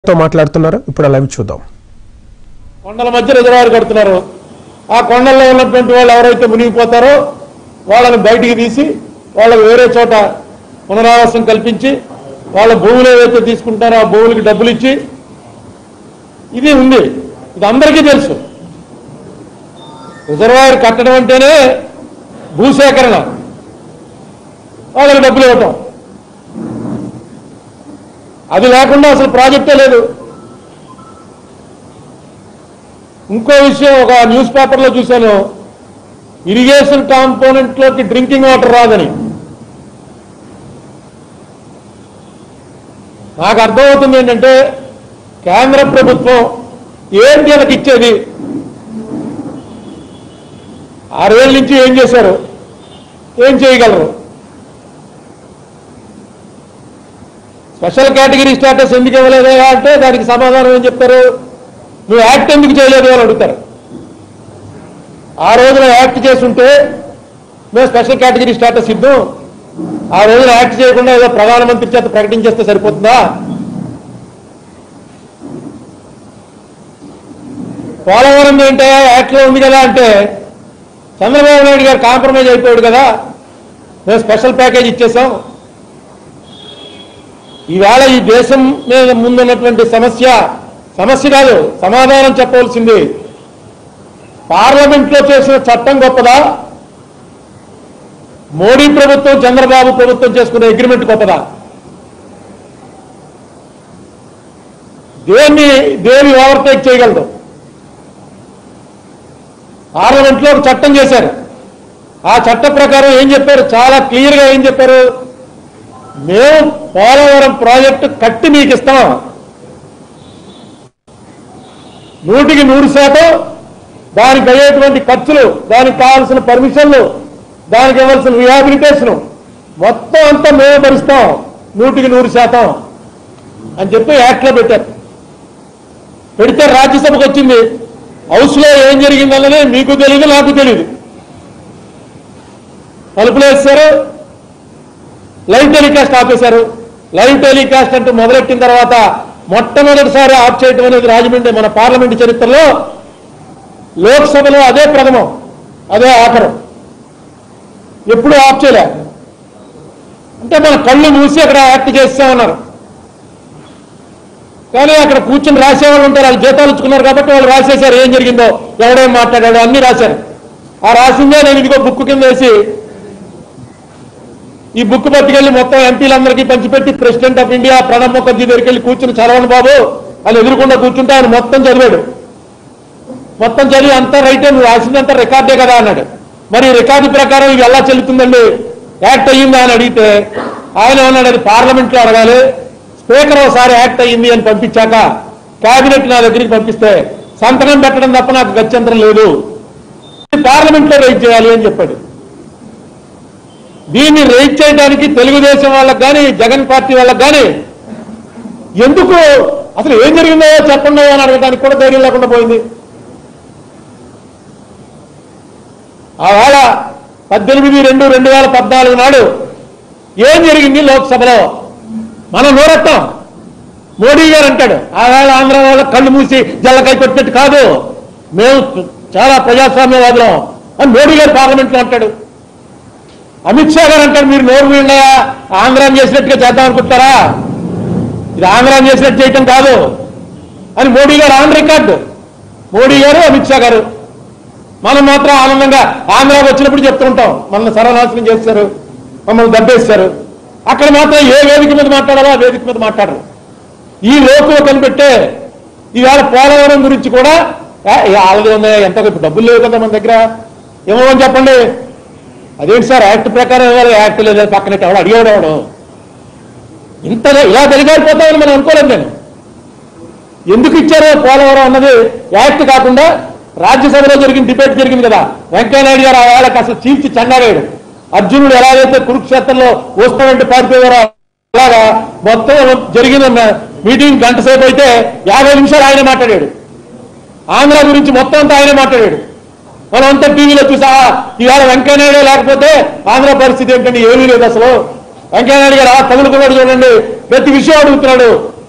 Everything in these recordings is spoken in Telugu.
తో మాట్లాడుతున్నారు ఇప్పుడు లైవ్ చూద్దాం కొండల మధ్య రిజర్వాయర్ కడుతున్నారు ఆ కొండల్లో ఉన్నటువంటి వాళ్ళు ఎవరైతే మునిగిపోతారో వాళ్ళని బయటికి తీసి వాళ్ళకి వేరే చోట పునరావాసం కల్పించి వాళ్ళ భూములు ఏవైతే తీసుకుంటారో ఆ భూములకి డబ్బులు ఇచ్చి ఇది ఉంది ఇది అందరికీ తెలుసు రిజర్వాయర్ కట్టడం అంటేనే భూసేకరణ వాళ్ళకి డబ్బులు ఇవ్వటం అది లేకుండా అసలు ప్రాజెక్టే లేదు ఇంకో విషయం ఒక న్యూస్ పేపర్లో చూశాను ఇరిగేషన్ కాంపోనెంట్ లోకి డ్రింకింగ్ వాటర్ రాదని నాకు అర్థమవుతుంది ఏంటంటే కేంద్ర ప్రభుత్వం ఏంటి వాళ్ళకి ఇచ్చేది ఆరేళ్ళ నుంచి ఏం చేశారు ఏం చేయగలరు స్పెషల్ కేటగిరీ స్టేటస్ ఎందుకు ఇవ్వలేదా అంటే దానికి సమాధానం ఏం చెప్తారు నువ్వు యాక్ట్ ఎందుకు చేయలేదు అని అడుగుతారు ఆ రోజున యాక్ట్ చేస్తుంటే మేము స్పెషల్ కేటగిరీ స్టేటస్ ఇద్దాం ఆ రోజున యాక్ట్ చేయకుండా ఏదో ప్రధానమంత్రి చేత ప్రకటించేస్తే సరిపోతుందా పోలవరం ఏంటో యాక్ట్ లో ఉంది కదా అంటే చంద్రబాబు నాయుడు గారు కాంప్రమైజ్ అయిపోయాడు కదా మేము స్పెషల్ ప్యాకేజ్ ఇచ్చేసాం ఈవేళ ఈ దేశం మీద ముందున్నటువంటి సమస్య సమస్య కాదు సమాధానం చెప్పవలసింది పార్లమెంట్ లో చేసిన చట్టం గొప్పదా మోడీ ప్రభుత్వం చంద్రబాబు ప్రభుత్వం చేసుకున్న అగ్రిమెంట్ గొప్పదా దేన్ని దేని ఓవర్టేక్ చేయగలదు పార్లమెంట్ లో ఒక చట్టం చేశారు ఆ చట్ట ప్రకారం ఏం చెప్పారు చాలా క్లియర్ గా ఏం చెప్పారు మేము పోలవరం ప్రాజెక్టు కట్టి మీకు ఇస్తాం నూటికి నూరు శాతం దానికి అయ్యేటువంటి ఖర్చులు దానికి కావాల్సిన పర్మిషన్లు దానికి ఇవ్వాల్సిన రిహాబిలిటేషన్ మొత్తం అంతా మేము భరిస్తాం నూటికి నూరు శాతం అని చెప్పి యాక్ట్లో పెట్టారు పెడితే రాజ్యసభకు వచ్చింది హౌస్లో ఏం జరిగిందన్నది మీకు తెలియదు నాకు తెలియదు తలుపులు వేస్తారు లైవ్ టెలికాస్ట్ ఆపేశారు లైవ్ టెలికాస్ట్ అంటూ మొదలెట్టిన తర్వాత మొట్టమొదటిసారి ఆఫ్ చేయడం అనేది రాజమండ్రి మన పార్లమెంట్ చరిత్రలో లోక్సభలో అదే ప్రథమం అదే ఆఖరం ఎప్పుడు ఆఫ్ చేయలే అంటే మన కళ్ళు మూసి అక్కడ యాక్ట్ చేస్తామన్నారు కానీ అక్కడ కూర్చుని రాసేవాళ్ళు ఉంటారు వాళ్ళు జీతాలు ఇచ్చుకున్నారు కాబట్టి వాళ్ళు రాసేశారు ఏం జరిగిందో ఎవడేం మాట్లాడాడో అన్ని రాశారు ఆ రాసిందే నేను ఇదిగో బుక్ కింద వేసి ఈ బుక్ పట్టుకెళ్లి మొత్తం ఎంపీలందరికీ పంచిపెట్టి president of India Pranab Mukherjee దగ్గరికి వెళ్ళి కూర్చుని చదవండి బాబు అని ఎదురుకుండా కూర్చుంటే ఆయన మొత్తం చదివాడు మొత్తం చదివి అంతా రైటే నువ్వు రాసిందంతా రికార్డే కదా అన్నాడు మరి ఈ రికార్డు ప్రకారం ఇది ఎలా చెల్లుతుందండి యాక్ట్ అయ్యిందా అని అడిగితే ఆయన అన్నాడు అది పార్లమెంట్ లో అడగాలి స్పీకర్ ఒకసారి యాక్ట్ అయ్యింది అని పంపించాక కేబినెట్ నా దగ్గరికి పంపిస్తే సంతకం పెట్టడం తప్ప నాకు గత్యంతరం లేదు పార్లమెంట్ లో రైట్ చేయాలి అని చెప్పాడు దీన్ని రైట్ చేయడానికి తెలుగుదేశం వాళ్ళకి కానీ జగన్ పార్టీ వాళ్ళకి కానీ ఎందుకు అసలు ఏం జరిగిందో చెప్పండి అని అడగడానికి కూడా ధైర్యం లేకుండా పోయింది ఆ వేళ పద్దెనిమిది రెండు రెండు వేల పద్నాలుగు నాడు ఏం జరిగింది లోక్సభలో మనం నోరెత్తాం మోడీ గారు అంటాడు ఆ వేళ ఆంధ్ర వాళ్ళ కళ్ళు మూసి జల్లకాయ కొట్టినట్టు కాదు మేము చాలా ప్రజాస్వామ్యవాదులం అని మోడీ గారు పార్లమెంట్లో అంటాడు అమిత్ షా గారు అంటారు మీరు నోరు వీళ్ళయా ఆంధ్రాన్ని చేసినట్టుగా చేద్దాం అనుకుంటారా ఇది ఆంధ్రాన్ని చేసినట్టు చేయటం కాదు అని మోడీ గారు ఆన్ రికార్డు మోడీ గారు అమిత్ షా గారు మనం మాత్రం ఆనందంగా ఆంధ్రాకి వచ్చినప్పుడు చెప్తుంటాం మనల్ని సర్వనాశనం చేస్తారు మమ్మల్ని దెబ్బేస్తారు అక్కడ మాత్రం ఏ వేదిక మీద మాట్లాడాలో ఆ వేదిక మీద మాట్లాడరు ఈ లోకువ కనిపెట్టే ఈవేళ పోలవరం గురించి కూడా వాళ్ళది ఉంది ఎంత ఇప్పుడు డబ్బులు లేవు కదా మన దగ్గర ఏమని చెప్పండి అదేంటి సార్ యాక్ట్ ప్రకారం ఇవ్వాలి యాక్ట్ లేదు పక్కన ఎవడు అడిగాడు ఎవడు ఇంత ఇలా జరిగారిపోతామని మనం అనుకోలేదు నేను ఎందుకు ఇచ్చారో పోలవరం అన్నది యాక్ట్ కాకుండా రాజ్యసభలో జరిగిన డిబేట్ జరిగింది కదా వెంకయ్యనాయుడు గారు ఆ వేళకి అసలు చీల్చి చెండాడాడు అర్జునుడు ఎలాగైతే కురుక్షేత్రంలో వస్తామంటే పారిపోయారో అలాగా మొత్తం జరిగిన మీటింగ్ గంట సేపు అయితే యాభై నిమిషాలు ఆయన మాట్లాడాడు ఆంధ్ర గురించి మొత్తం అంతా ఆయనే మాట్లాడాడు మనం అంతా టీవీలో చూసా ఈవేళ వెంకయ్యనాయుడు లేకపోతే ఆంధ్ర పరిస్థితి ఏంటంటే ఏమీ లేదు అసలు వెంకయ్యనాయుడు గారు ఆ తగులుకున్నాడు చూడండి ప్రతి విషయం అడుగుతున్నాడు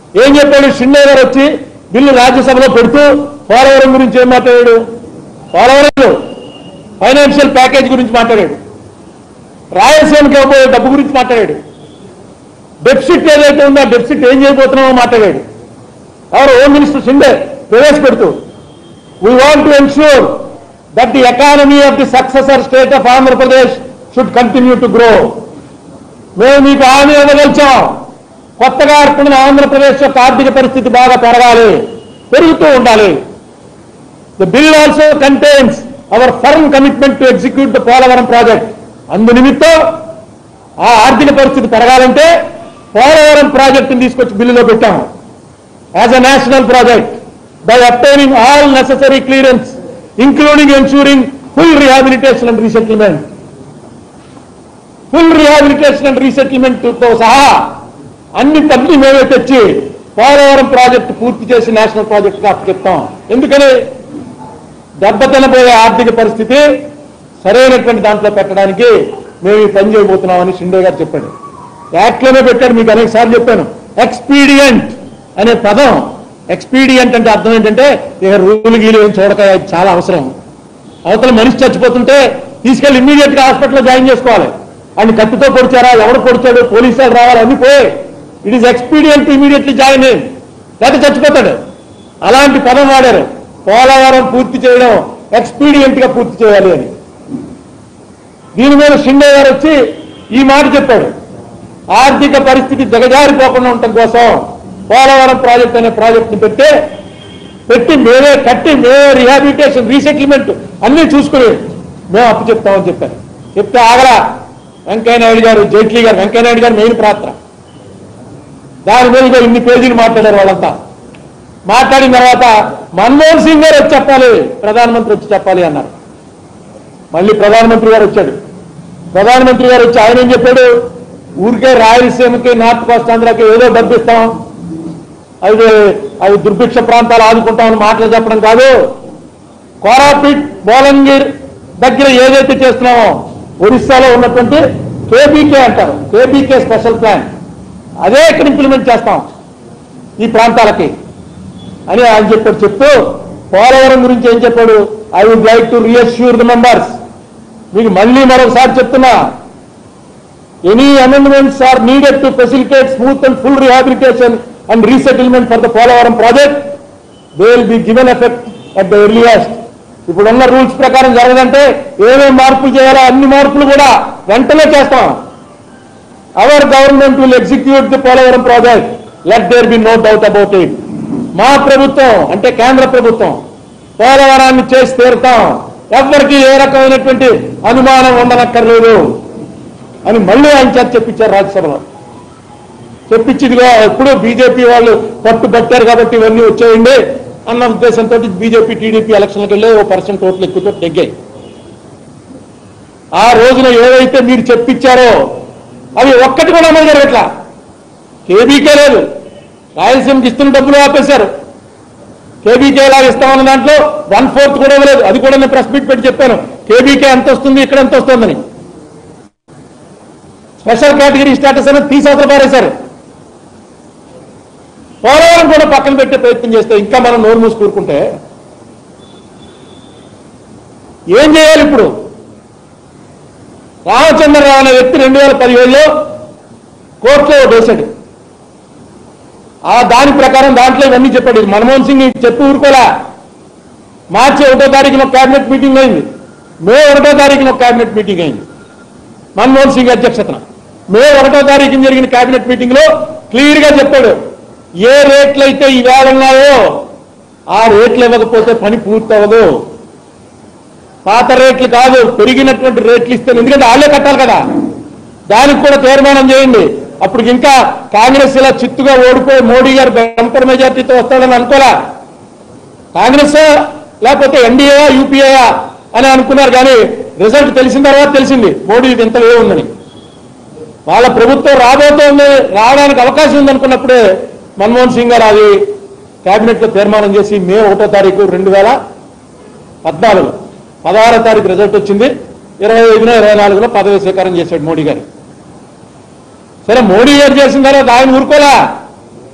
ఏం చెప్పాడు షిండే గారు వచ్చి బిల్లు రాజ్యసభలో పెడుతూ పోలవరం గురించి ఏం మాట్లాడాడు పోలవరం ఫైనాన్షియల్ ప్యాకేజ్ గురించి మాట్లాడాడు రాయలసీమకి ఇవ్వబోయే డబ్బు గురించి మాట్లాడాడు డెఫిసిట్ ఏదైతే ఉందో ఆ డెఫిసిట్ ఏం చేయబోతున్నామో మాట్లాడాడు ఎవరు హోమ్ మినిస్టర్ షిండే ప్రవేశపెడుతూ we want to ensure that the economy of the successor state of Andhra Pradesh should continue to grow మేము మీకు హామీ ఇవ్వగలిచాం కొత్తగా ఏర్పడిన ఆంధ్రప్రదేశ్ యొక్క ఆర్థిక పరిస్థితి బాగా పెరగాలి పెరుగుతూ ఉండాలి the bill also contains our firm commitment to execute the Polavaram project అందు నిమిత్తం ఆ ఆర్థిక పరిస్థితి పెరగాలంటే పోలవరం ప్రాజెక్టుని తీసుకొచ్చి బిల్లులో పెట్టాము as a national project by obtaining all necessary clearance including ensuring full rehabilitation and resettlement full rehabilitation and resettlement తో సహా అన్ని పనులు మేమే తెచ్చి పోలవరం ప్రాజెక్టు పూర్తి చేసి నేషనల్ ప్రాజెక్ట్ గా చెప్తాం ఎందుకని దెబ్బతినబోయే ఆర్థిక పరిస్థితి సరైనటువంటి దాంట్లో పెట్టడానికి మేము ఈ పని చేయబోతున్నామని షిండే గారు చెప్పాడు యాక్ట్లోనే పెట్టాడు మీకు అనేక సార్లు చెప్పాను ఎక్స్పీడియంట్ అనే పదం ఎక్స్పీడియంట్ అంటే అర్థం ఏంటంటే ఇక రూలు గీలు ఏం చూడక ఇది చాలా అవసరం అవతల మనిషి చచ్చిపోతుంటే తీసుకెళ్లి ఇమ్మీడియట్ గా హాస్పిటల్లో జాయిన్ చేసుకోవాలి ఆయన కత్తితో పొడిచారా ఎవడు పొడిచాడు పోలీసు వాళ్ళు రావాలి అన్ని పోయి it is expedient immediately join అయ్యి లేకపోతే చచ్చిపోతాడు అలాంటి పదం వాడారు పోలవరం పూర్తి చేయడం ఎక్స్పీడియంట్ గా పూర్తి చేయాలి అని దీని మీద షిండే గారు వచ్చి ఈ మాట చెప్పాడు ఆర్థిక పరిస్థితి దిగజారిపోకుండా ఉండటం కోసం పోలవరం ప్రాజెక్ట్ అనే ప్రాజెక్ట్ ని పెట్టి పెట్టి మేమే కట్టి మేమే రిహాబిలిటేషన్ రీసెటిల్మెంట్ అన్ని చూసుకుని మేము అప్పు చెప్తామని చెప్పారు చెప్తే ఆగరా వెంకయ్యనాయుడు గారు జైట్లీ గారు వెంకయ్యనాయుడు గారు మెయిన్ పాత్ర దాని మీద ఇగో ఇన్ని పేజీలు మాట్లాడారు వాళ్ళంతా మాట్లాడిన తర్వాత మన్మోహన్ సింగ్ గారు వచ్చి చెప్పాలి ప్రధానమంత్రి వచ్చి చెప్పాలి అన్నారు మళ్ళీ ప్రధానమంత్రి గారు వచ్చాడు ప్రధానమంత్రి గారు వచ్చి ఆయన ఏం చెప్పాడు ఊరికే రాయలసీమకి నార్త్ కోస్తాంధ్రకి ఏదో డబ్బిస్తాం అది అవి దుర్భిక్ష ప్రాంతాలు ఆదుకుంటామని మాటలు చెప్పడం కాదు కోరాపిట్ బోలంగిర్ దగ్గర ఏదైతే చేస్తున్నామో ఒరిస్సాలో ఉన్నటువంటి కేబీకే అంటారు కేబీకే స్పెషల్ ప్లాన్ అదే ఇక్కడ ఇంప్లిమెంట్ చేస్తాం ఈ ప్రాంతాలకి అని ఆయన చెప్పాడు చెప్తూ పోలవరం గురించి ఏం చెప్పాడు I would like to reassure the members మీకు మళ్ళీ మరొకసారి చెప్తున్నా any amendments are needed to facilitate smooth and full rehabilitation and resettlement for the Polavaram project they will be given effect at the earliest ఇప్పుడున్న రూల్స్ ప్రకారం జరగదంటే ఏమేం మార్పులు చేయాలో అన్ని మార్పులు కూడా వెంటనే చేస్తాం our government will execute the Polavaram project let there be no doubt about it మా ప్రభుత్వం అంటే కేంద్ర ప్రభుత్వం పోలవరాన్ని చేసి తీరుతాం ఎవ్వరికి ఏ రకమైనటువంటి అనుమానం ఉండనక్కర్లేదు అని మళ్ళీ ఆయన చేత చెప్పించారు రాజ్యసభలో చెప్పించి ఇదిగో ఎప్పుడు బీజేపీ వాళ్ళు పట్టు పట్టారు కాబట్టి ఇవన్నీ వచ్చేయండి అన్న ఉద్దేశంతో బీజేపీ టీడీపీ ఎలక్షన్లకు వెళ్ళి ఓ పర్సెంట్ ఓట్లు ఎక్కువతో నెగ్గాయి ఆ రోజున ఏవైతే మీరు చెప్పించారో అవి ఒక్కటి కూడా అమలు జరగట్లా కేబీకే లేదు రాయలసీమకి ఇస్తున్న డబ్బులు ఆపేశారు కేబీకే ఎలా ఇస్తామన్న దాంట్లో వన్ ఫోర్త్ కూడా ఇవ్వలేదు అది కూడా నేను ప్రెస్ మీట్ పెట్టి చెప్పాను కేబీకే ఎంత వస్తుంది ఇక్కడ ఎంత వస్తుందని స్పెషల్ కేటగిరీ స్టేటస్ అనేది తీసవతల పారేశారు పోలవరం కూడా పక్కన పెట్టే ప్రయత్నం చేస్తే ఇంకా మనం నోరు మూసి కూరుకుంటే ఏం చేయాలి ఇప్పుడు రామచంద్రరావు అనే వ్యక్తి రెండు వేల పదిహేడులో కోర్టులో వేశాడు ఆ దాని ప్రకారం దాంట్లో ఇవన్నీ చెప్పాడు ఇది మన్మోహన్ సింగ్ చెప్పి ఊరుకోలే మార్చి ఒకటో తారీఖున ఒక కేబినెట్ మీటింగ్ అయింది మే ఒకటో తారీఖున ఒక కేబినెట్ మీటింగ్ అయింది మన్మోహన్ సింగ్ అధ్యక్షతన మే ఒకటో తారీఖున జరిగిన కేబినెట్ మీటింగ్ లో క్లియర్ గా చెప్పాడు ఏ రేట్లు అయితే ఈవేళ ఉన్నాయో ఆ రేట్లు ఇవ్వకపోతే పని పూర్తి అవ్వదు పాత రేట్లు కాదు పెరిగినటువంటి రేట్లు ఇస్తే ఎందుకంటే వాళ్ళే కట్టాలి కదా దానికి కూడా తీర్మానం చేయండి అప్పుడు ఇంకా కాంగ్రెస్ ఇలా చిత్తుగా ఓడిపోయి మోడీ గారు బంపర్ మెజార్టీతో వస్తాడని అనుకోలే కాంగ్రెస్ లేకపోతే ఎన్డీఏ యూపీఏ అని అనుకున్నారు కానీ రిజల్ట్ తెలిసిన తర్వాత తెలిసింది మోడీ ఇది ఇంత ఉందని వాళ్ళ ప్రభుత్వం రాబోతోంది రావడానికి అవకాశం ఉందనుకున్నప్పుడే మన్మోహన్ సింగ్ గారు అది కేబినెట్ లో తీర్మానం చేసి మే ఒకటో తారీఖు రెండు వేల పద్నాలుగు పదహారో తారీఖు రిజల్ట్ వచ్చింది ఇరవై ఐదున ఇరవై నాలుగులో పదవి స్వీకారం చేశాడు మోడీ గారు సరే మోడీ గారు చేసిన తర్వాత ఆయన ఊరుకోలే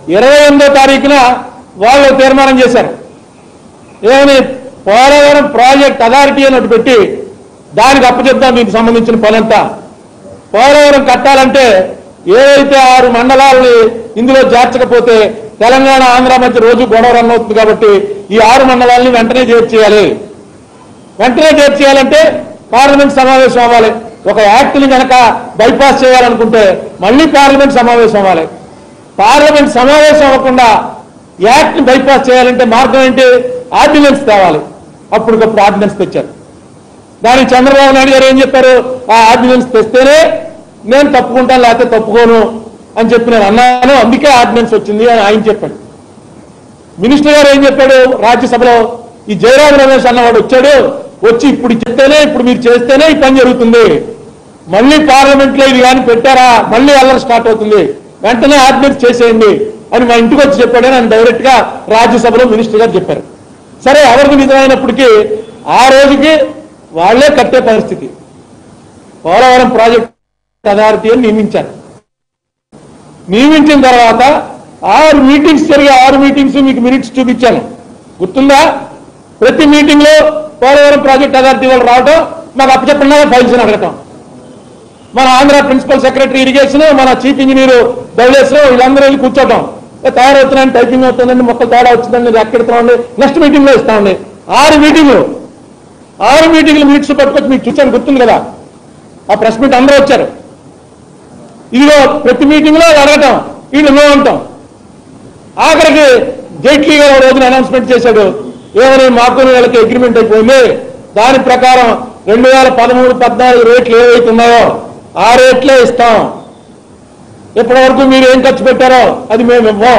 ఇరవై ఎనిమిదో తారీఖున వాళ్ళు తీర్మానం చేశారు ఏమని పోలవరం ప్రాజెక్ట్ అథారిటీ అని ఒకటి పెట్టి దానికి అప్పచెప్తాం దీనికి సంబంధించిన పనంతా పోలవరం కట్టాలంటే ఏదైతే ఆరు మండలాలని ఇందులో చేర్చకపోతే తెలంగాణ ఆంధ్ర మధ్య రోజు గొడవ రన్ అవుతుంది కాబట్టి ఈ ఆరు మండలాలని వెంటనే చేర్చేయాలి వెంటనే చేర్చేయాలంటే పార్లమెంట్ సమావేశం అవ్వాలి ఒక యాక్ట్ని కనుక బైపాస్ చేయాలనుకుంటే మళ్ళీ పార్లమెంట్ సమావేశం అవ్వాలి పార్లమెంట్ సమావేశం అవ్వకుండా యాక్ట్ ని బైపాస్ చేయాలంటే మార్గం ఏంటి ఆర్డినెన్స్ తేవాలి అప్పటికప్పుడు ఆర్డినెన్స్ తెచ్చారు దానికి చంద్రబాబు నాయుడు గారు ఏం చెప్పారు ఆ ఆర్డినెన్స్ తెస్తేనే నేను తప్పుకుంటాను లేకపోతే తప్పుకోను అని చెప్పి నేను అన్నాను అందుకే ఆర్డినెన్స్ వచ్చింది అని ఆయన చెప్పాడు మినిస్టర్ గారు ఏం చెప్పాడు రాజ్యసభలో ఈ జయరాం రమేష్ అన్నవాడు వచ్చాడు వచ్చి ఇప్పుడు చెప్తేనే ఇప్పుడు మీరు చేస్తేనే ఈ పని జరుగుతుంది మళ్ళీ పార్లమెంట్ లో ఇది కానీ పెట్టారా మళ్ళీ అల్లరి స్టార్ట్ అవుతుంది వెంటనే ఆర్డినెన్స్ చేసేయండి అని మా ఇంటికి వచ్చి చెప్పాడు అని డైరెక్ట్ గా రాజ్యసభలో మినిస్టర్ గారు చెప్పారు సరే ఎవరికి నిజమైనప్పటికీ ఆ రోజుకి వాళ్ళే కట్టే పరిస్థితి పోలవరం ప్రాజెక్ట్ అథారిటీ అని నియమించారు నియమించిన తర్వాత ఆరు మీటింగ్స్ జరిగే ఆరు మీటింగ్స్ మీకు మినిట్స్ చూపించాను గుర్తుందా ప్రతి మీటింగ్ లో పోలవరం ప్రాజెక్ట్ అథారిటీ వాళ్ళు రావటం మాకు అప్పచెప్పకుండా ఫైల్స్ అడగటం మన ఆంధ్ర ప్రిన్సిపల్ సెక్రటరీ ఇరిగేషన్ మన చీఫ్ ఇంజనీర్ ధవలేశ్వరం వీళ్ళందరూ వెళ్ళి కూర్చోటం ఏ తయారవుతున్నాయని టైపింగ్ అవుతుందండి మొక్కలు తేడా వచ్చిందండి ఎక్కడతామండి నెక్స్ట్ మీటింగ్ లో ఇస్తామండి ఆరు మీటింగ్లు ఆరు మీటింగ్లు మినిట్స్ పట్టుకొచ్చి మీకు చూసాను గుర్తుంది కదా ఆ ప్రెస్ మీట్ అందరూ వచ్చారు ఇదిగో ప్రతి మీటింగ్ లో అడగటం వీళ్ళు నో అంటాం ఆఖరికి జైట్లీ గారు ఓ రోజున అనౌన్స్మెంట్ చేశాడు ఏమని మాకు వీళ్ళకి అగ్రిమెంట్ అయిపోయింది దాని ప్రకారం రెండు వేల పదమూడు పద్నాలుగు రేట్లు ఏవైతే ఉన్నాయో ఆ రేట్లే ఇస్తాం ఇప్పటి వరకు మీరు ఏం ఖర్చు పెట్టారో అది మేము ఇవ్వం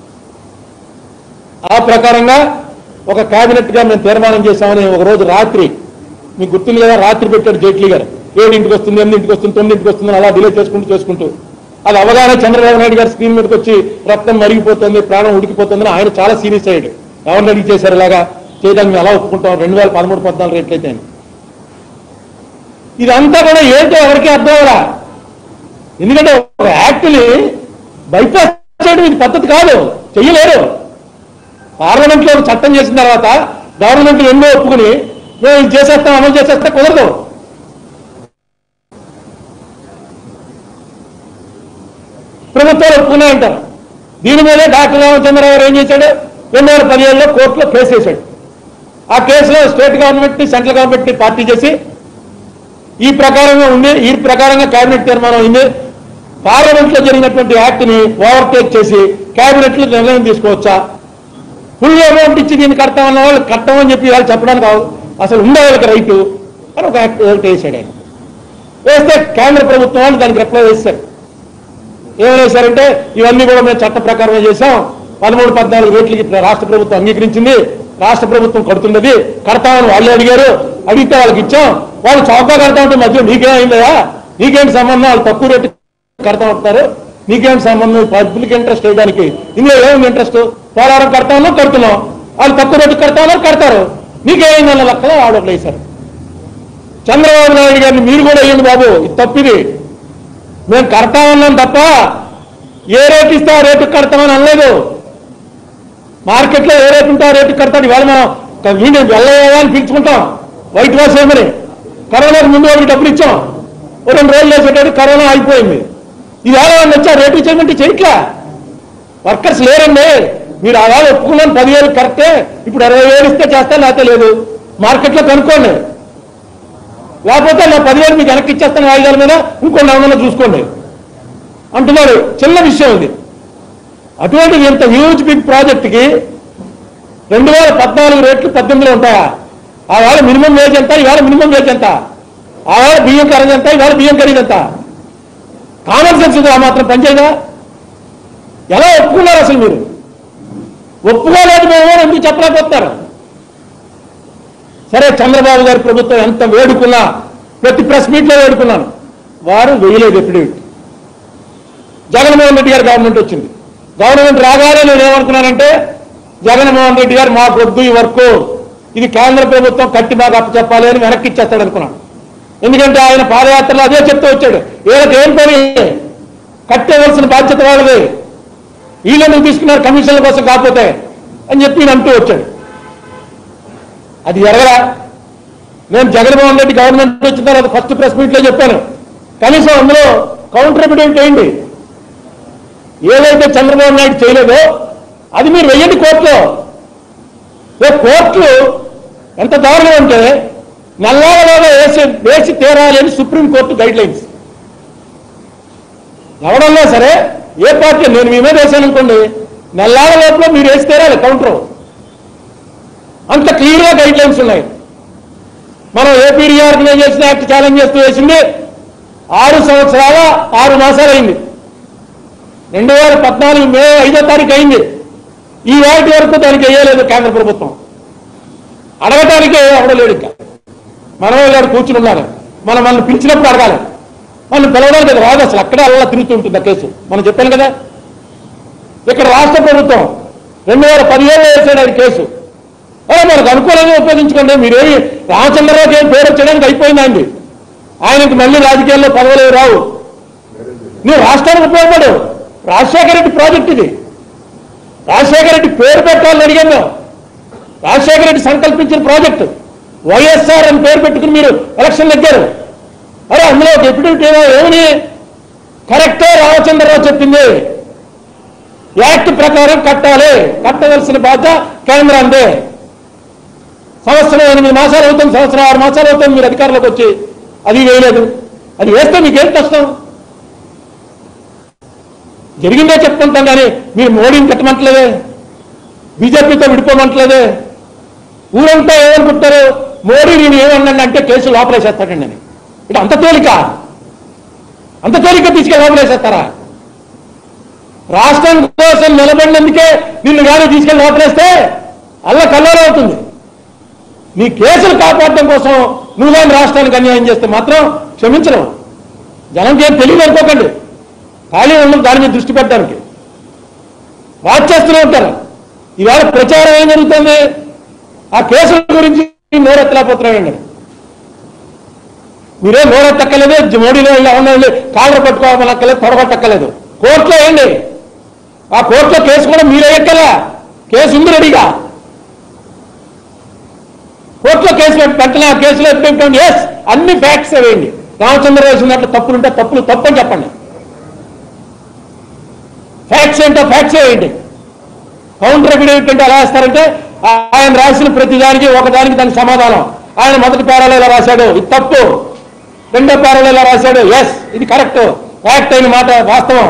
ఆ ప్రకారంగా ఒక కేబినెట్ గా మేము తీర్మానం చేశామని ఒక రోజు రాత్రి మీకు గుర్తుంది లేదా రాత్రి పెట్టాడు జైట్లీ గారు ఏడింటికి వస్తుంది ఎనిమిదింటికి వస్తుంది తొమ్మిదింటికి వస్తుంది అని అలా డిలే చేసుకుంటూ చేసుకుంటూ అది అవగానే చంద్రబాబు నాయుడు గారు స్క్రీన్ మీదకి వచ్చి రక్తం మరిగిపోతుంది ప్రాణం ఉడికిపోతుందని ఆయన చాలా సీరియస్ అయ్యాడు ఎవరిని అడిగి చేశారు ఇలాగా చేయడానికి మేము ఎలా ఒప్పుకుంటాం రెండు వేల పదమూడు పద్నాలుగు రేట్లయితే అని. ఇదంతా కూడా ఏంటో ఎవరికీ అర్థం అవరా ఎందుకంటే ఒక యాక్ట్ని బైపాస్ చేయడం ఇది పద్ధతి కాదు చెయ్యలేరు పార్లమెంట్ లో ఒక చట్టం చేసిన తర్వాత గవర్నమెంట్ ఎన్నో ఒప్పుకుని మేము ఇది చేసేస్తాం అమలు చేసేస్తే కుదరదు ప్రభుత్వాలు ఒప్పుకునే అంటారు దీని మీదే డాక్టర్ రామచంద్రరావు గారు ఏం చేశాడు రెండు వేల పదిహేడులో కోర్టులో కేసు వేశాడు ఆ కేసులో స్టేట్ గవర్నమెంట్ ని సెంట్రల్ గవర్నమెంట్ ని పార్టీ చేసి ఈ ప్రకారంగా ఉంది ఈ ప్రకారంగా కేబినెట్ తీర్మానం అయింది పార్లమెంట్ లో జరిగినటువంటి యాక్ట్ ని ఓవర్టేక్ చేసి కేబినెట్ లో నిర్ణయం తీసుకోవచ్చా ఫుల్ అమౌంట్ ఇచ్చి దీన్ని కడతామన్న వాళ్ళు కట్టమని చెప్పి వాళ్ళు చెప్పడానికి అవ- అసలు ఉండే వాళ్ళకి రైతు అని ఒక యాక్ట్ ఒకటి వేసాడు ఆయన వేస్తే కేంద్ర ప్రభుత్వం వాళ్ళు దానికి రిప్లై వేశారు ఏమని వేశారంటే ఇవన్నీ కూడా మేము చట్ట ప్రకారమే చేశాం పదమూడు పద్నాలుగు రేట్లకి ఇప్పుడు రాష్ట్ర ప్రభుత్వం అంగీకరించింది రాష్ట్ర ప్రభుత్వం కడుతున్నది కడతామని వాళ్ళు అడిగారు అడిగితే వాళ్ళకి ఇచ్చాం వాళ్ళు చౌకా కడతా ఉంటే మధ్య నీకేమైందయా నీకేంటి సంబంధం వాళ్ళు తక్కువ రేటు కడతా ఉంటారు నీకేంటి సంబంధం పబ్లిక్ ఇంట్రెస్ట్ వేయడానికి ఇందులో ఏముంది ఇంట్రెస్ట్ పోరారం కడతామో కడుతున్నాం వాళ్ళు తక్కువ రేటు కడతామో కడతారు నీకేమైందన్న లెక్కలో ఆడోట్లు వేశారు చంద్రబాబు నాయుడు గారిని మీరు కూడా వేయండి బాబు ఇది తప్పిది మేము కడతా ఉన్నాం తప్ప ఏ రేటు ఇస్తే ఆ రేటు కడతామని అనలేదు మార్కెట్లో ఏ రేటు ఉంటే ఆ రేటు కడతాడు ఇవాళ మనం వీడిని వెళ్ళయ్యా అని పిలుచుకుంటాం వైట్ వాష్ చేయమని కరోనాకు ముందు వాళ్ళకి డబ్బులు ఇచ్చాం ఓ రెండు రోజులు వేసేటట్టు కరోనా అయిపోయింది ఇది ఎలా వచ్చి ఆ రేటు చేయమంటే చేయట్లా వర్కర్స్ లేరండి మీరు అలా ఒప్పుకున్నాను పదివేలు కరెక్టే ఇప్పుడు అరవై వేలు ఇస్తే చేస్తా లేకపోతే లేదు మార్కెట్లో కనుక్కోండి లేకపోతే నా పదివేలు మీకు వెనక్కి ఇచ్చేస్తాను వాయిదాల మీద ఇంకొన్ని ఏమన్నా చూసుకోండి అంటున్నాడు చిన్న విషయం ఇది అటువంటిది ఇంత హ్యూజ్ బిగ్ ప్రాజెక్ట్కి రెండు వేల పద్నాలుగు రేట్లు పద్దెనిమిదిలో ఉంటాయా ఆ వేళ మినిమం వేజ్ ఎంత ఇవాళ మినిమం వేజ్ ఎంత ఆ వేళ బియ్యం ఖరీదు ఎంత ఇవాళ బియ్యం ఖరీదు ఎంత కామన్ సెన్స్ ఇది ఆ మాత్రం పనిచేయదా ఎలా ఒప్పుకున్నారు అసలు మీరు ఒప్పుకోలేదు మేము అని ఎందుకు చెప్పలేకపోతున్నారు సరే చంద్రబాబు గారి ప్రభుత్వం ఎంత వేడుకున్నా ప్రతి ప్రెస్ మీట్లో వేడుకున్నాను వారు వేయలేదు ఎఫిడేవిట్ జగన్మోహన్ రెడ్డి గారి గవర్నమెంట్ వచ్చింది గవర్నమెంట్ రాగానే నేను ఏమనుకున్నానంటే జగన్మోహన్ రెడ్డి గారు మాకు వద్దు ఈ వర్క్ ఇది కేంద్ర ప్రభుత్వం కట్టి మాకు అప్పచెప్పాలి అని వెనక్కి ఇచ్చేస్తాడు అనుకున్నాను ఎందుకంటే ఆయన పాదయాత్రలో అదే చెప్తూ వచ్చాడు వీళ్ళకి ఏం పని కట్టేవలసిన బాధ్యత వాళ్ళది వీళ్ళెందుకు తీసుకున్నారు కమిషన్ల కోసం కాకపోతే అని చెప్పి ఈయన అంటూ వచ్చాడు అది ఎరగరా నేను జగన్మోహన్ రెడ్డి గవర్నమెంట్ వచ్చిన తర్వాత ఫస్ట్ ప్రెస్ మీట్ లో చెప్పాను కనీసం అందులో కౌంటర్ ఎవిడెంట్ వేయండి ఏదైతే చంద్రబాబు నాయుడు చేయలేదో అది మీరు వెయ్యండి కోర్టులో రేపు కోర్టులు ఎంత దారుణం అంటే నల్లాగలాగా వేసి వేసి తీరాలి అని సుప్రీంకోర్టు గైడ్ లైన్స్ ఎవడన్నా సరే ఏ పార్టీ నేను మీ మీద వేసాను అనుకోండి నెల్లాల లోపల మీరు వేసి తీరాలి కౌంటర్ అంత క్లియర్గా గైడ్ లైన్స్ ఉన్నాయి మనం ఏపీ రీఆర్గనైజేషన్ యాక్ట్ ఛాలెంజ్ చేస్తూ వేసింది ఆరు సంవత్సరాల ఆరు మాసాలు అయింది రెండు వేల పద్నాలుగు మే ఐదో తారీఖు అయింది ఈ వాటి వరకు దానికి వేయలేదు కేంద్ర ప్రభుత్వం అడగటానికే ఎవడలేడు ఇంకా మనమే గారు కూర్చుని ఉన్నారు మనం మనల్ని పిలిచినప్పుడు అడగాలి మనం పిలవడానికి అది రాదు అసలు అక్కడే అలా తిరుగుతుంటుంది ఆ కేసు మనం చెప్పాను కదా ఇక్కడ రాష్ట్ర ప్రభుత్వం రెండు వేల పదిహేడులో వేసాడు అది కేసు అదే మనకు అనుకూలంగా ఉపయోగించుకోండి మీరేమి రామచంద్రరావుకి ఏం పేరు వచ్చేయడానికి అయిపోయిందండి ఆయనకి మళ్ళీ రాజకీయాల్లో పదవులు రావు నువ్వు రాష్ట్రానికి ఉపయోగపడు రాజశేఖర రెడ్డి ప్రాజెక్ట్ ఇది రాజశేఖర రెడ్డి పేరు పెట్టాలని అడిగాను రాజశేఖర రెడ్డి సంకల్పించిన ప్రాజెక్టు వైఎస్ఆర్ అని పేరు పెట్టుకుని మీరు ఎలక్షన్ నెగ్గారు అరే అందులో డిప్యూటీ ఏమో ఏమని కరెక్టే రామచంద్రరావు చెప్పింది యాక్ట్ ప్రకారం కట్టాలి కట్టవలసిన బాధ్యత కేంద్రాందే సంవత్సరం ఎనిమిది మాసాలు అవుతుంది సంవత్సరం ఆరు మాసాలు అవుతుంది మీరు అధికారంలోకి వచ్చి అది వేయలేదు అది వేస్తే మీకేం కష్టం జరిగిందే చెప్పుకుంటాం కానీ మీరు మోడీని కట్టమంటలేదే బీజేపీతో విడిపోమంటలేదే ఊరంతా ఏమనుకుంటారు మోడీ నేను ఏమన్నాను అంటే కేసు లోపలేసేస్తాడండి అని ఇటు అంత తేలిక అంత తేలిక తీసుకెళ్ళి లోపలేసేస్తారా రాష్ట్రం కోసం నిలబడినందుకే నిన్ను కానీ తీసుకెళ్ళి లోపలేస్తే అల్ల కల్లోలం అవుతుంది నీ కేసులు కాపాడడం కోసం నువ్వు కానీ రాష్ట్రానికి అన్యాయం చేస్తే మాత్రం క్షమించడం జనంకి ఏం తెలియదు అనుకోకండి ఖాళీ ఉండదు దాని మీద దృష్టి పెట్టడానికి వాచ్ చేస్తూనే ఉంటారు ఈవేళ ప్రచారం ఏం జరుగుతుంది ఆ కేసుల గురించి నోరెత్తలేకపోతున్నాడండి మీరే నోరెత్తక్కలేదు మోడీలో ఉన్నది కాళ్ళు పట్టుకోవాలక్కలేదు తొడగొట్టక్కలేదు కోర్టులో ఏంటి ఆ కోర్టులో కేసు కూడా మీరే ఎక్కలా కేసు ఉంది రెడీగా కోర్టులో కేసు పెట్టి పెట్టలే ఆ కేసులో పెట్టండి ఎస్ అన్ని ఫ్యాక్ట్స్ వేయండి రామచంద్రరాజు ఉన్నట్లు తప్పులుంటే తప్పులు తప్పని చెప్పండి ఫ్యాక్ట్స్ ఏంటో ఫ్యాక్ట్స్ వేయండి కౌంటర్ ఎఫిడేవిట్ అంటే ఎలా వేస్తారంటే ఆయన రాసిన ప్రతి దానికి ఒకదానికి దానికి సమాధానం ఆయన మొదటి పేరాలో ఇలా రాశాడు ఇది తప్పు రెండో పేరాలో ఇలా రాశాడు ఎస్ ఇది కరెక్ట్ ఫ్యాక్ట్ అయిన మాట వాస్తవం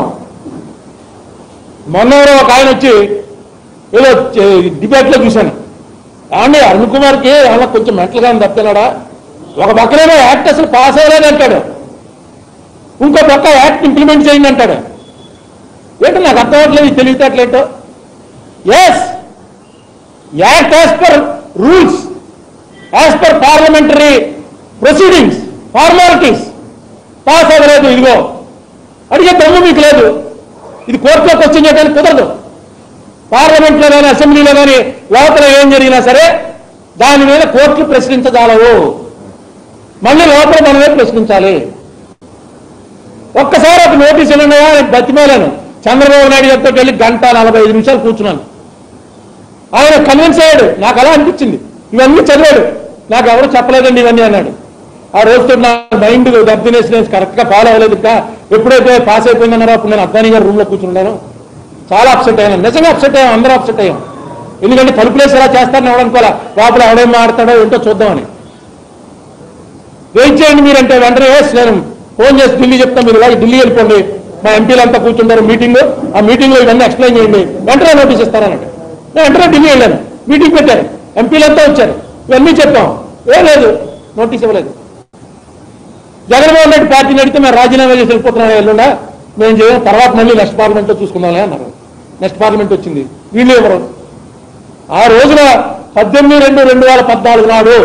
మొన్న ఎవరో ఒక ఆయన వచ్చి ఏదో డిబేట్ లో చూశాను ఏమండి అరుణ్ కుమార్కి ఏమన్నా కొంచెం మెంటల్గా ఉంది తప్పినాడా ఒక పక్కనేమో యాక్ట్ అసలు పాస్ అవ్వలేదు అంటాడు ఇంకో పక్క యాక్ట్ ఇంప్లిమెంట్ చేయండి అంటాడు ఏంటో నాకు అర్థం అవ్వట్లేదు ఈ తెలివితేటలేంటో yes act as per rules as per parliamentary proceedings formalities pass అవ్వలేదు ఇదిగో అడిగే దమ్ము మీకు లేదు ఇది కోర్టులోకి వచ్చి చేయడానికి కుదరదు పార్లమెంట్లో కానీ అసెంబ్లీలో కానీ లోపల ఏం జరిగినా సరే దాని మీద కోర్టులు ప్రశ్నించజాలవు మళ్ళీ లోపల మనమే ప్రశ్నించాలి ఒక్కసారి ఒక నోటీస్ ఇవ్వండి బతిమేలాను చంద్రబాబు నాయుడు గారితో వెళ్ళి గంట నలభై ఐదు నిమిషాలు కూర్చున్నాను ఆయన కన్విన్స్ అయ్యాడు నాకు అలా అనిపించింది ఇవన్నీ చదివాడు నాకు ఎవరు చెప్పలేదండి ఇవన్నీ అన్నాడు ఆ రోజుతో నా మైండ్ దెబ్బతినేసి నేను కరెక్ట్గా ఫాలో అవ్వలేదు ఇంకా ఎప్పుడైతే పాస్ అయిపోయిందన్నారో అప్పుడు నేను అద్వానీ గారి రూమ్లో కూర్చున్నాను చాలా అప్సెట్ అయ్యాను నిజంగా అప్సెట్ అయ్యాం అందరూ అప్సెట్ అయ్యాం ఎందుకంటే తలుపులేసి ఎలా చేస్తారని ఎవడనుకోలే లోపల ఎవడేం మాడతాడో ఏంటో చూద్దామని వెయిట్ చేయండి మీరంటే వెంటనే "Yes, నేను ఫోన్ చేసి ఢిల్లీ చెప్తాను మీరు ఇలాగే ఢిల్లీ వెళ్ళిపోండి మా ఎంపీలంతా కూర్చుంటారు మీటింగ్ ఆ మీటింగ్ లో ఇవన్నీ ఎక్స్ప్లెయిన్ చేయండి వెంటనే నోటీస్ ఇస్తారన్నట్టు నేను వెంటనే ఢిల్లీ వెళ్ళాను మీటింగ్ పెట్టారు ఎంపీలంతా వచ్చారు ఇవన్నీ చెప్పాం ఏం లేదు నోటీస్ ఇవ్వలేదు జగన్మోహన్ రెడ్డి పార్టీని అడిగితే మేము రాజీనామా చేసి వెళ్ళిపోతున్నాం ఎల్లుండా మేము చేయం తర్వాత మళ్ళీ నెక్స్ట్ పార్లమెంట్లో చూసుకుందాంలే అన్నారు నెక్స్ట్ పార్లమెంట్ వచ్చింది వీళ్ళు ఎవరు ఆ రోజున పద్దెనిమిది రెండు రెండు వేల పద్నాలుగు నాడు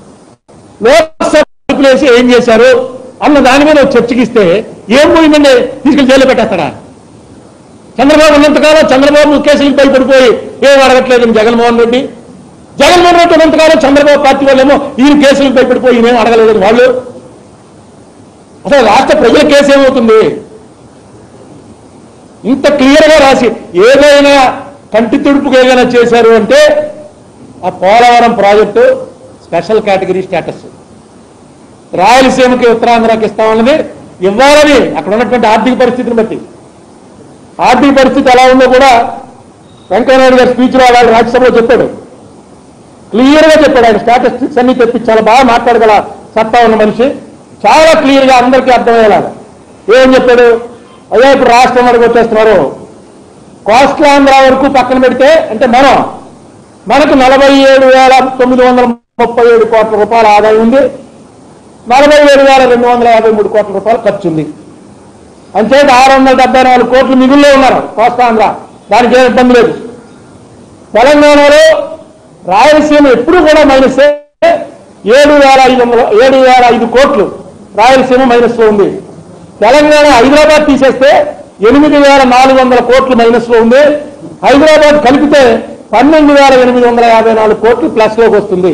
లోక్సభ వేసి ఏం చేశారు అన్న దాని మీద ఒక చర్చకిస్తే ఏం పోయిందండి తీసుకెళ్లి జైల్లో పెట్టేస్తారా చంద్రబాబు ఉన్నంతకాలం చంద్రబాబు కేసులకు భయపడిపోయి ఏం అడగట్లేదు జగన్మోహన్ రెడ్డి జగన్మోహన్ రెడ్డి ఉన్నంతకాలం చంద్రబాబు పార్టీ వాళ్ళేమో ఈయన కేసులకు భయపడిపోయి ఈయనేం అడగలేదని వాళ్ళు అసలు రాష్ట్ర ప్రజల కేసు ఏమవుతుంది ఇంత క్లియర్గా రాసి ఏదైనా కంటి తుడుపుకు ఏదైనా చేశారు అంటే ఆ Polavaram project special category status రాయలసీమకి ఉత్తరాంధ్రకి ఇస్తామన్నది ఇవ్వాలని అక్కడ ఉన్నటువంటి ఆర్థిక పరిస్థితిని బట్టి ఆర్థిక పరిస్థితి ఎలా ఉందో కూడా వెంకయ్యనాయుడు గారి స్పీచ్లో వాళ్ళు రాజ్యసభలో చెప్పాడు క్లియర్గా చెప్పాడు ఆయన స్టాటిస్టిక్స్ అన్ని తెప్పి చాలా బాగా మాట్లాడగల సత్తా ఉన్న మనిషి చాలా క్లియర్గా అందరికీ అర్థమయ్యేలా ఏం చెప్పాడు అయ్యా ఇప్పుడు రాష్ట్రం వరకు వచ్చేస్తున్నారు కోస్ట్లాంధ్ర వరకు పక్కన పెడితే అంటే మనం మనకు నలభై ఏడు వేల తొమ్మిది వందల ముప్పై ఏడు కోట్ల రూపాయల ఆదాయం ఉంది నలభై ఏడు వేల రెండు వందల యాభై మూడు కోట్ల రూపాయలు ఖర్చు ఉంది అంచేత ఆరు వందల డెబ్బై నాలుగు కోట్లు మిగుల్లో ఉన్నారు కోస్తాంధ్ర దానికి ఏం ఇబ్బంది లేదు తెలంగాణలో రాయలసీమ ఎప్పుడు కూడా మైనస్ ఏడు వేల ఐదు వందల ఏడు వేల ఐదు కోట్లు రాయలసీమ మైనస్ లో ఉంది తెలంగాణ హైదరాబాద్ తీసేస్తే ఎనిమిది వేల నాలుగు వందల కోట్లు మైనస్ లో ఉంది హైదరాబాద్ కలిపితే పన్నెండు వేల ఎనిమిది వందల యాభై నాలుగు కోట్లు ప్లస్ లోకి వస్తుంది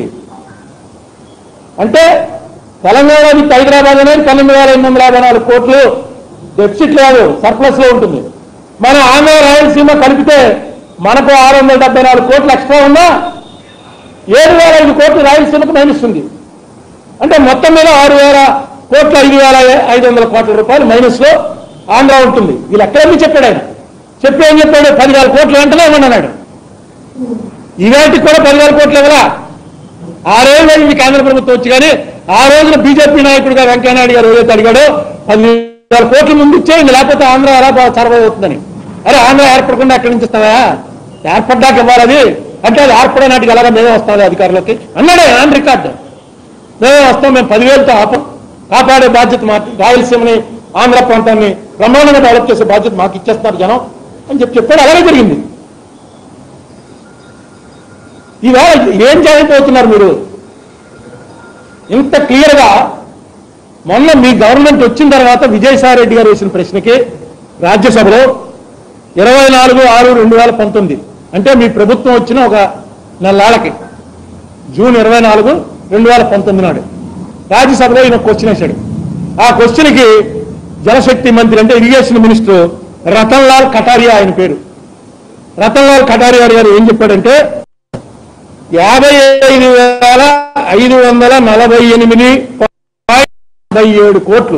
అంటే తెలంగాణ విత్ హైదరాబాద్ అనేది పన్నెండు వేల ఎనిమిది వందల యాభై నాలుగు కోట్లు డెఫిసిట్ లేదు సర్ప్లస్ లో ఉంటుంది మన ఆంధ్ర రాయలసీమ కలిపితే మనకు ఆరు వందల డెబ్బై నాలుగు కోట్లు ఎక్స్ట్రా ఉన్నా ఏడు వేల ఐదు కోట్లు రాయలసీమకు మైనస్ ఉంది అంటే మొత్తం మీద ఆరు వేల కోట్ల ఐదు వేల ఐదు వందల కోట్ల రూపాయలు మైనస్ లో ఆంధ్ర ఉంటుంది వీళ్ళు ఎక్కడన్నీ చెప్పాడు ఆయన చెప్పి ఏం చెప్పాడు పదివేల కోట్లు వెంటనే ఇవ్వండి అన్నాడు ఇవాటికి కూడా పదివేల కోట్లు ఇవ్వలా ఆరేళ్ళు అయింది కేంద్ర ప్రభుత్వం వచ్చి కానీ ఆ రోజున బీజేపీ నాయకుడిగా వెంకయ్యనాయుడు గారు ఏదైతే అడిగాడో పదివేల కోట్ల ముందు ఇచ్చేయండి లేకపోతే ఆంధ్ర ఎలా సర్వే అవుతుందని అరే ఆంధ్ర ఏర్పడకుండా ఎక్కడి నుంచి ఇస్తావా ఏర్పడ్డాక ఇవ్వాలి అది అంటే అది ఏర్పడే నాటికి ఎలాగా మేమే వస్తాం అధికారులకి అన్నాడే ఆన్ రికార్డు మేమే వస్తాం మేము పదివేలతో ఆపం కాపాడే బాధ్యత మాకు రాయలసీమని ఆంధ్ర ప్రాంతాన్ని బ్రహ్మాండంగా డెవలప్ చేసే బాధ్యత మాకు ఇచ్చేస్తున్నారు జనం అని చెప్పి చెప్పాడు అలాగే జరిగింది ఇవాళ ఏం చేయబోతున్నారు మీరు ఇంత క్లియర్గా మొన్న మీ గవర్నమెంట్ వచ్చిన తర్వాత విజయసాయి రెడ్డి గారు వేసిన ప్రశ్నకి రాజ్యసభలో ఇరవై నాలుగు ఆరు రెండు వేల పంతొమ్మిది అంటే మీ ప్రభుత్వం వచ్చిన ఒక నెలాళ్ళకి జూన్ ఇరవై నాలుగు రెండు వేల పంతొమ్మిది నాడు రాజ్యసభలో ఈయన క్వశ్చన్ వేశాడు ఆ క్వశ్చన్కి జలశక్తి మంత్రి అంటే ఇరిగేషన్ మినిస్టర్ రతన్ లాల్ కటారియా ఆయన పేరు రతన్ లాల్ కటారియా గారు ఏం చెప్పాడంటే యాభై ఐదు వేల ఐదు వందల నలభై ఎనిమిది పాయింట్ నలభై ఏడు కోట్లు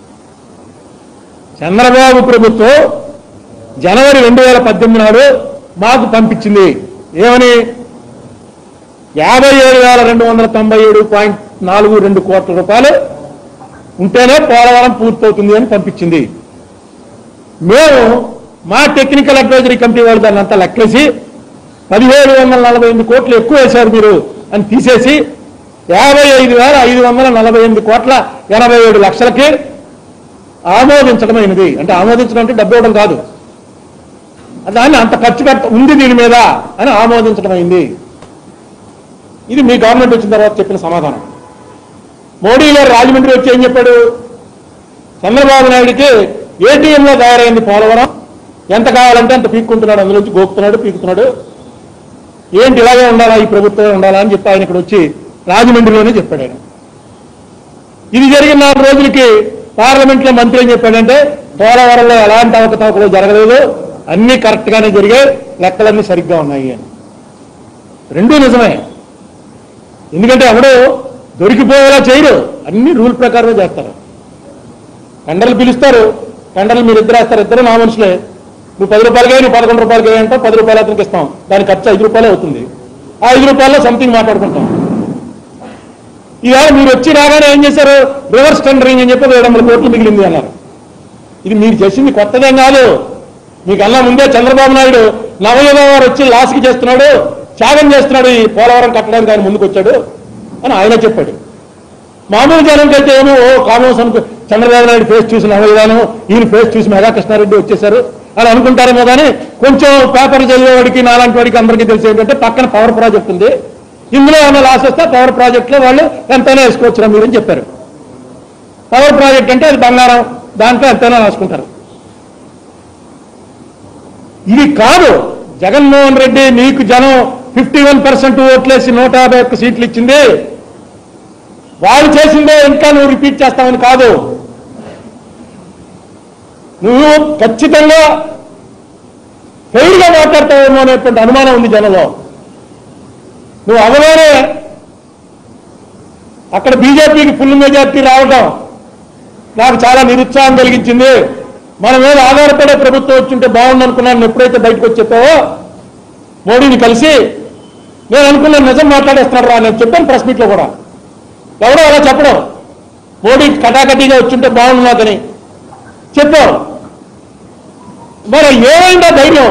చంద్రబాబు ప్రభుత్వం జనవరి రెండు వేల పద్దెనిమిది నాడు మాకు పంపించింది ఏమని యాభై ఏడు వేల రెండు వందల తొంభై ఏడు పాయింట్ నాలుగు రెండు కోట్ల రూపాయలు ఉంటేనే పోలవరం పూర్తవుతుంది అని పంపించింది మేము మా టెక్నికల్ అడ్వైజరీ కమిటీ వాళ్ళు దాన్ని అంతా లెక్కేసి పదిహేడు వందల నలభై ఎనిమిది కోట్లు ఎక్కువ వేశారు మీరు అని తీసేసి యాభై ఐదు వేల ఐదు వందల నలభై ఎనిమిది కోట్ల ఎనభై ఏడు లక్షలకి ఆమోదించడమైనది అంటే ఆమోదించడం అంటే డబ్బు ఇవ్వడం కాదు దాన్ని అంత ఖర్చు పెట్ట ఉంది దీని మీద అని ఆమోదించడం అయింది ఇది మీ గవర్నమెంట్ వచ్చిన తర్వాత చెప్పిన సమాధానం మోడీ గారు రాజమండ్రి వచ్చి ఏం చెప్పాడు చంద్రబాబు నాయుడికి ఏటీఎంలో తయారైంది పోలవరం ఎంత కావాలంటే అంత పీక్కుంటున్నాడు అందులోంచి గోపుతున్నాడు పీకుతున్నాడు ఏంటి ఇలాగే ఉండాలా ఈ ప్రభుత్వం ఉండాలా అని చెప్పి ఆయన ఇక్కడ వచ్చి రాజమండ్రిలోనే చెప్పాడు ఆయన ఇది జరిగిన నాలుగు రోజులకి పార్లమెంట్ లో మంత్రి ఏం చెప్పాడంటే పోలవరంలో ఎలాంటి అవకతవకలు జరగలేదు అన్ని కరెక్ట్ గానే జరిగాయి లెక్కలన్నీ సరిగ్గా ఉన్నాయి అని రెండూ నిజమే ఎందుకంటే ఎవడు దొరికిపోయేలా చేయరు అన్ని రూల్ ప్రకారమే చేస్తారు టెండర్లు పిలుస్తారు టెండర్లు మీరు ఇద్దరు వేస్తారు ఇద్దరు నా మనుషులే నువ్వు పది రూపాయలకే నువ్వు పదకొండు రూపాయలకి అంటే పది రూపాయలు అతనికి ఇస్తాం దాని ఖర్చు ఐదు రూపాయలే అవుతుంది ఆ ఐదు రూపాయల్లో సంథింగ్ మాట్లాడుకుంటాం ఇవాళ మీరు వచ్చి రాగానే ఏం చేశారు రివర్స్ టెండరింగ్ అని చెప్పి ఏడు వందల కోట్లు మిగిలింది అన్నారు ఇది మీరు చేసింది కొత్తదేం కాదు మీకన్నా ముందే చంద్రబాబు నాయుడు నవయుగ వారు వచ్చి లాస్కి చేస్తున్నాడు త్యాగం చేస్తున్నాడు ఈ పోలవరం కట్టడానికి ఆయన ముందుకు వచ్చాడు అని ఆయన చెప్పాడు మామూలు జనంకైతే ఏమో ఓ కామోస్ అనుకో చంద్రబాబు నాయుడు ఫేస్ చూసి నవయుగాను ఈయన ఫేస్ చూసి మెగా కృష్ణారెడ్డి వచ్చేసారు అని అనుకుంటారేమో కానీ కొంచెం పేపర్ చదివేవాడికి నాలాంటి వాడికి అందరికీ తెలిసి ఏంటంటే పక్కన పవర్ ప్రాజెక్ట్ ఉంది ఇందులో ఏమైనా లాస్ వస్తే పవర్ ప్రాజెక్ట్లో వాళ్ళు ఎంతైనా వేసుకోవచ్చురా మీరని చెప్పారు పవర్ ప్రాజెక్ట్ అంటే అది బంగారం దాంట్లో ఎంతైనా రాసుకుంటారు ఇది కాదు జగన్మోహన్ రెడ్డి నీకు జనం ఫిఫ్టీ వన్ పర్సెంట్ ఓట్లేసి నూట యాభై ఒక్క సీట్లు ఇచ్చింది వాళ్ళు చేసిందే ఇంకా నువ్వు రిపీట్ చేస్తావని కాదు నువ్వు ఖచ్చితంగా ఫెయిల్గా మాట్లాడతావేమో అనేటువంటి అనుమానం ఉంది జనంలో నువ్వు అవలోనే అక్కడ బీజేపీకి ఫుల్ మెజార్టీ రావడం నాకు చాలా నిరుత్సాహం కలిగించింది మన మీద ఆధారపడే ప్రభుత్వం వచ్చుంటే బాగుంది అనుకున్నాను ఎప్పుడైతే బయటకు వచ్చి చెప్పావో మోడీని కలిసి నేను అనుకున్నాను నిజం మాట్లాడేస్తున్నాడు రా నేను చెప్పాను ప్రెస్ మీట్లో కూడా ఎవడో అలా చెప్పడం మోడీ కటాకటీగా వచ్చుంటే బాగుంది నాకని చెప్పావు మరి ఏమైందా ధైర్యం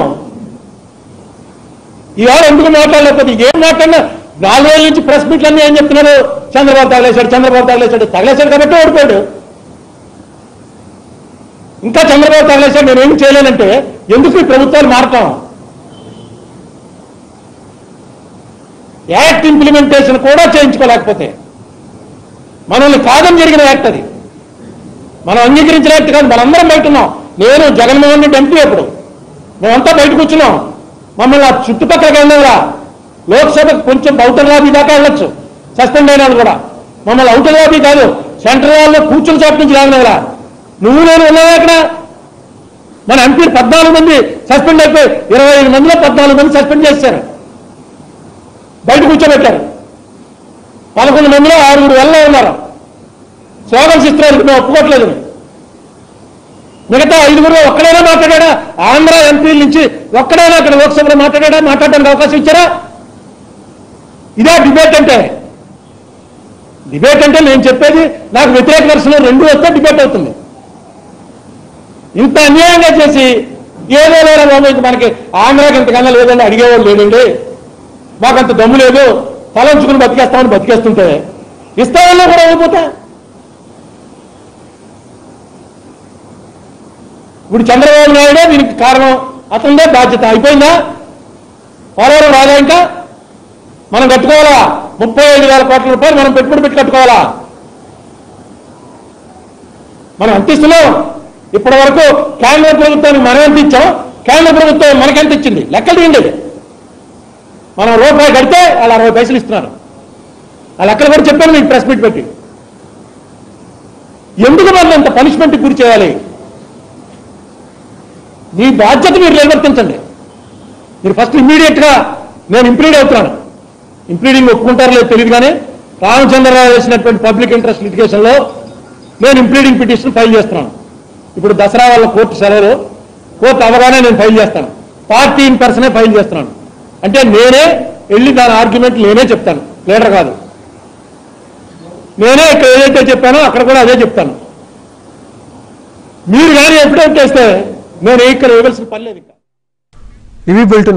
ఈవేళ ఎందుకు మాట్లాడలేకపోతే ఏం మాట్లాడినా నాలుగు రోజుల నుంచి ప్రెస్ మీట్లన్నీ ఏం చెప్తున్నారు చంద్రబాబు తగలేశాడు చంద్రబాబు తగలేశాడు తగలేశాడు కాబట్టి ఓడిపోయాడు ఇంకా చంద్రబాబు తగలేశాడు నేనేం చేయలేనంటే ఎందుకు ఈ ప్రభుత్వాలు మారటం యాక్ట్ ఇంప్లిమెంటేషన్ కూడా చేయించుకోలేకపోతే మనల్ని కాదని జరిగిన యాక్ట్ అది మనం అంగీకరించిన యాక్ట్ కాదు మనందరం బయట ఉన్నాం నేను జగన్మోహన్ రెడ్డి ఎంపీ అప్పుడు మేమంతా బయట కూర్చున్నాం మమ్మల్ని ఆ చుట్టుపక్కల వెళ్ళినవరా లోక్సభకు కొంచెం అవుటర్ లాబీ దాకా వెళ్ళొచ్చు సస్పెండ్ అయిన వాళ్ళు కూడా మమ్మల్ని అవుటర్ లాబీ కాదు సెంట్రల్ హాల్లో కూర్చుని చోటు నుంచి రాగినవరా నువ్వు నేను ఉన్నావా అక్కడ మన ఎంపీ పద్నాలుగు మంది సస్పెండ్ అయిపోయి ఇరవై ఐదు మందిలో పద్నాలుగు మంది సస్పెండ్ చేశారు బయట కూర్చోబెట్టారు పదకొండు మందిలో ఆరుగురు వెళ్ళ ఉన్నారు స్లోగన్స్ ఇస్తున్నారు మేము ఒప్పుకోవట్లేదు మిగతా ఐదుగురు ఒక్కడైనా మాట్లాడా ఆంధ్ర ఎంపీల నుంచి ఒక్కడైనా అక్కడ లోక్సభలో మాట్లాడా మాట్లాడడానికి అవకాశం ఇచ్చారా ఇదే డిబేట్ అంటే డిబేట్ అంటే నేను చెప్పేది నాకు వ్యతిరేక దర్శనం రెండు వస్తే డిబేట్ అవుతుంది ఇంత అన్యాయంగా చేసి ఏదో లేరా బాబు ఇంక మనకి ఆంధ్రాకి ఇంతకన్నా లేదండి అడిగేవాళ్ళు లేదండి మాకంత దమ్ము లేదు తలంచుకుని బతికేస్తామని బతికేస్తుంటే ఇస్తామన్నా కూడా అయిపోతా ఇప్పుడు చంద్రబాబు నాయుడే దీనికి కారణం అతనిదే బాధ్యత అయిపోయిందా పోలవరం రాదా ఇంకా మనం కట్టుకోవాలా ముప్పై ఐదు వేల కోట్ల రూపాయలు మనం పెట్టుబడి పెట్టి కట్టుకోవాలా మనం ఎంత ఇస్తున్నాం ఇప్పటి వరకు కేంద్ర ప్రభుత్వానికి మనం ఎంత ఇచ్చాం కేంద్ర ప్రభుత్వం మనకెంత ఇచ్చింది లెక్కలు తీయండి మనం రూపాయి కడితే వాళ్ళు అరవై పైసలు ఇస్తున్నారు ఆ లెక్కలు కూడా చెప్పాను మీకు ప్రెస్ మీట్ పెట్టి ఎందుకు మనం అంత పనిష్మెంట్ గురి చేయాలి మీ బాధ్యత మీరు నిర్వర్తించండి మీరు ఫస్ట్ ఇమ్మీడియట్ గా నేను ఇంప్లీడ్ అవుతున్నాను ఇంప్లీడింగ్ ఒప్పుకుంటారో లేదో తెలియదు కానీ రామచంద్రరావు వేసినటువంటి పబ్లిక్ ఇంట్రెస్ట్ లిటిగేషన్ లో నేను ఇంప్లీడింగ్ పిటిషన్ ఫైల్ చేస్తున్నాను ఇప్పుడు దసరా వల్ల కోర్టు సెలవులు కోర్టు అవగానే నేను ఫైల్ చేస్తాను పార్టీ ఇన్ పర్సనే ఫైల్ చేస్తున్నాను అంటే నేనే వెళ్ళి దాని ఆర్గ్యుమెంట్ నేనే చెప్తాను లీడర్ కాదు నేనే ఇక్కడ ఏదైతే చెప్పానో అక్కడ కూడా అదే చెప్తాను మీరు కానీ ఎప్పుడైతే చేస్తే నేను ఇక్కడ ఇవ్వాల్సిన పని లేదు ఇంకా ఇవి బులెటిన్